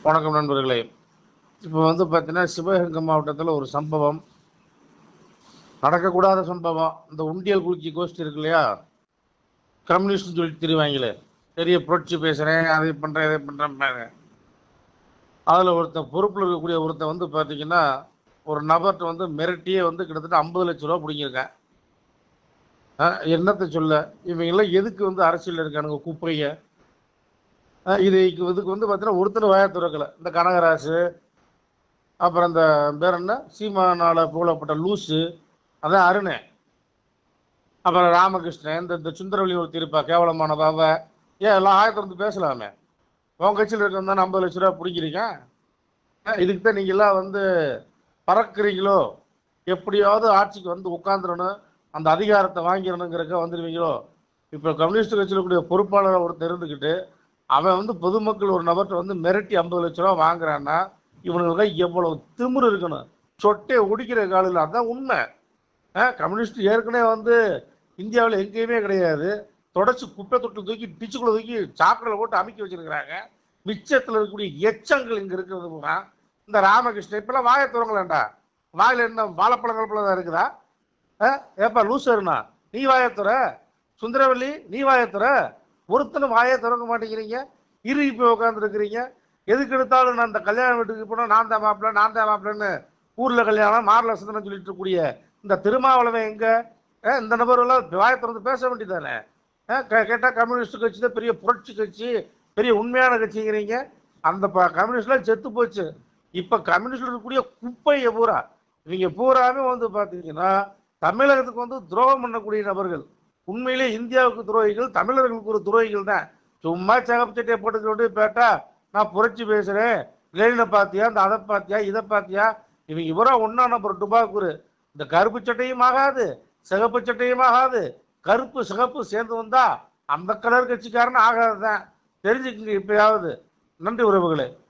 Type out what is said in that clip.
வணக்கம் நண்பர்களே இப்போ வந்து பார்த்தீங்கன்னா சிவகங்கை மாவட்டத்தில் ஒரு சம்பவம் நடக்கக்கூடாத சம்பவம் இந்த உண்டியல் குலுக்கி கோஷ்டி இருக்கு இல்லையா கம்யூனிஸ்ட் சொல்லி தெரிவாங்களே பெரிய புரட்சி பேசுகிறேன் அதை பண்ணுறேன் இதை பண்ணுறேன் அதில் ஒருத்தன் பொறுப்பில் இருக்கக்கூடிய ஒருத்தன் வந்து பார்த்தீங்கன்னா ஒரு நபர்கிட்ட வந்து மிரட்டியே வந்து கிட்டத்தட்ட ஐம்பது லட்ச ரூபா பிடிங்கியிருக்கேன் அஹ் என்னத்தை சொல்ல இவங்கெல்லாம் எதுக்கு வந்து அரசியல் இருக்கானுங்க குப்பைய அஹ் இது இதுக்கு வந்து பார்த்தீங்கன்னா ஒருத்தர் வாய திறக்கல இந்த கனகராசு அப்புறம் இந்த பேர் என்ன சீமானால புகழப்பட்ட லூசு அதான் அருணே அப்புறம் ராமகிருஷ்ணன் இந்த இந்த சுந்தரவழி ஒரு திருப்பா கேவலமான பாவ ஏன் எல்லாம் ஆயிரத்தி வந்து பேசலாமே உன் கட்சியில் இருக்கிறது தானே ஐம்பது லட்ச ரூபா பிடிக்கிறீங்க அஹ் இதுக்கு தான் நீங்க எல்லாம் வந்து பறக்குறீங்களோ எப்படியாவது ஆட்சிக்கு வந்து உட்காந்துடணும் அந்த அதிகாரத்தை வாங்கிடணுங்கிறக்க வந்துடுவீங்களோ இப்போ கம்யூனிஸ்ட் கட்சியில் கூடிய பொறுப்பாளர் ஒருத்தர் இருந்துக்கிட்டு அவன் வந்து பொதுமக்கள் ஒரு நபர்கிட்ட வந்து மிரட்டி ஐம்பது லட்ச ரூபா வாங்குறான்னா இவனுங்களுக்கு எவ்வளவு திமிரு இருக்கணும் சொட்டே ஒடிக்கிற காலில் அதான் உண்மை அஹ் கம்யூனிஸ்ட் ஏற்கனவே வந்து இந்தியாவில் எங்கேயுமே கிடையாது தொடச்சி குப்பை தொட்டில் தூக்கி டிச்சுக்குள்ள தூக்கி சாக்கடையில் போட்டு அமைக்க வச்சிருக்கிறாங்க மிச்சத்தில் இருக்கக்கூடிய எச்சங்கள் இங்கே இருக்கிறது பூரா இந்த ராமகிருஷ்ணன் இப்பெல்லாம் வாயை துறங்கலாம்டா வாயில என்ன வாழைப்பழங்கள் பழம் தான் இருக்குதா அஹ் ஏப்பா லூசர்னா நீ வாயத்துற சுந்தரவல்லி நீ வாயத்துற ஒருத்தனும் வாயை திறக்க மாட்டேங்கிறீங்க இரு இப்போ உட்காந்துருக்கிறீங்க எதுக்கு எடுத்தாலும் நான் இந்த கல்யாண வீட்டுக்கு போனால் நான் தான் மாப்பிள்ள நான் தான் மாப்பிள்ளன்னு ஊரில் கல்யாணம் மாரில் சந்தனம் சொல்லிட்டு இருக்கக்கூடிய இந்த திருமாவளவன் எங்க அஹ் இந்த நபர்கள்லாம் வாயை திறந்து பேச வேண்டியதானே கேட்டால் கம்யூனிஸ்ட் கட்சி தான் பெரிய புரட்சி கட்சி பெரிய உண்மையான கட்சிங்கிறீங்க அந்த ப கம்யூனிஸ்ட்லாம் செத்து போச்சு இப்போ கம்யூனிஸ்ட்ல இருக்கக்கூடிய குப்பையை பூரா இவங்க பூராமே வந்து பார்த்தீங்கன்னா தமிழகத்துக்கு வந்து துரோகம் பண்ணக்கூடிய நபர்கள் உண்மையிலே இந்தியாவுக்கு துரோகிகள் தமிழர்களுக்கு ஒரு துரோகிகள் தான் சும்மா சகப்பு சட்டையை போட்டுக்கிட்டு பேட்டா நான் புரட்சி பேசுறேன் லெனினை பாத்தியா இந்த அதை பாத்தியா இதை பாத்தியா இவங்க பூரா ஒன்னா நம்பர் டுபாக்கூர் இந்த கருப்பு சட்டையும் ஆகாது சிகப்பு சட்டையும் ஆகாது கருப்பு சிகப்பு சேர்ந்து வந்தா அந்த கலர் கட்சிக்காரன் ஆகாதுதான் தெரிஞ்சுக்கங்க இப்பயாவது நன்றி உறவுகளே